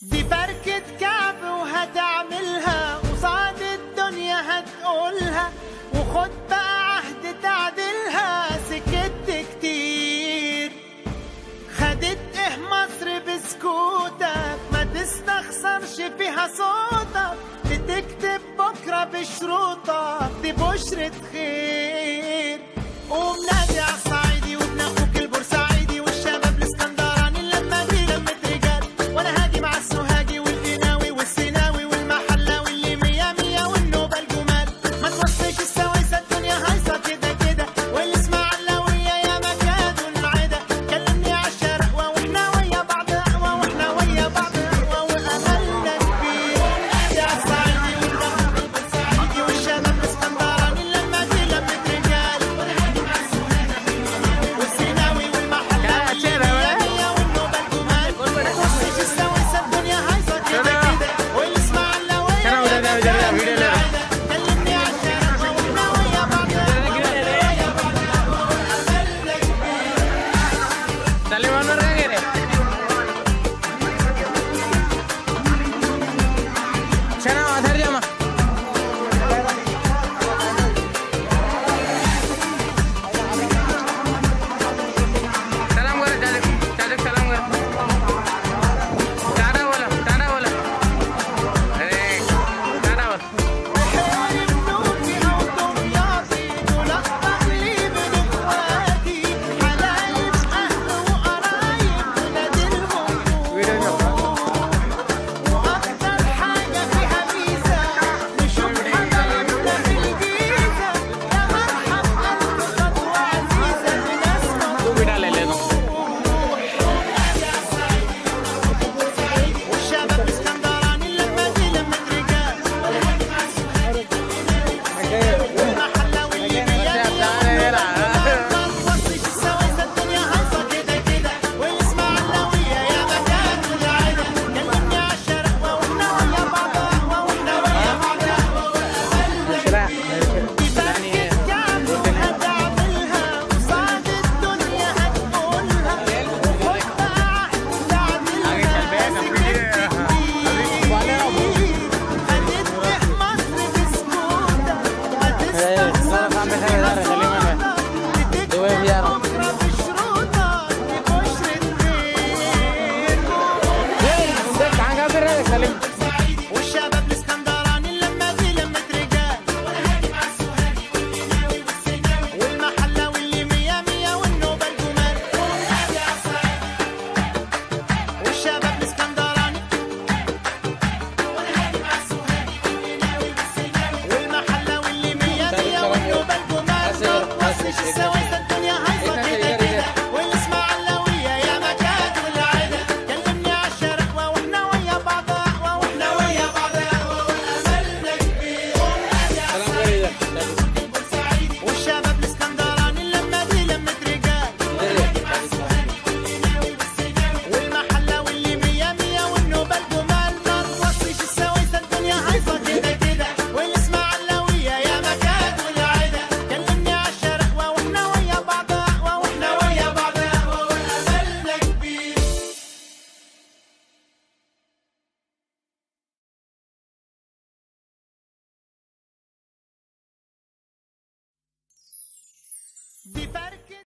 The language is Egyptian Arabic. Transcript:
دي فركة كعب وهتعملها قصاد الدنيا هتقولها وخد بقى عهد تعدلها سكت كتير خدت ايه مصر بسكوتك ما تستخسرش فيها صوتك بتكتب بكرة بشروطك دي بشرة خير قوم نادي على الصعيدي وابن اخوك البورسعيدي والشباب الاسكندراني لما دي لمة رجال وانا هاجي مع السوهاجي والقناوي والسيناوي والمحلاوي اللي مية مية والنوبة الجمال ما توصيش السويسة الدنيا هايصة كده كده والاسماعيلاوية يا مكادوا العدا كلمني على الشرقوة واحنا ويا بعض اقوى واحنا ويا بعض اقوى واملنا كبير يا الصعيدي وابن اخوك البورسعيدي والشباب الاسكندراني لما دي لمة رجال والسيناوي والمحلاوي اللي مية مية والنوبة الجمال ما توصيش السويسة الدنيا هايصة كده كده والاسماعيلاوية كان ولا ده ده فيديو لا كلمني على الشرقوة واحنا ويا بعض سليم انور غيره شنو ترجمه سلام غير جالك جالك سلام غير تعالى ولا تعالى ولا ايه تعالى ولا حاربنوني أو دمياطي دول أقلي من إخواتي حلايب أهل وقرايب ولاد المنصور وأكتر حاجة فيها ميزة نشوف حبايبنا في الجيزة يا مرحب ألف خطوة عزيزة بناس बिठा ले ले दो والشباب الاسكندراني لما دي لما رجال والمحلاوي اللي بيا ما توصيش السويسة الدنيا هايصة كده كده والاسماعيلاوية يا مكان والعيلة كلمني على الشرقوة واحنا ويا بعض قهوة واحنا ويا بعض قهوة كعب هتعملها قصاد الدنيا هتقولها وخد بقى عهد تعدلها خدت به مصر بسكوتك ما تستخسرش فيها صوتك بتكتب بكرة بشروطك دي بشرة خير कहाँ कहाँ फिर रहे सलीम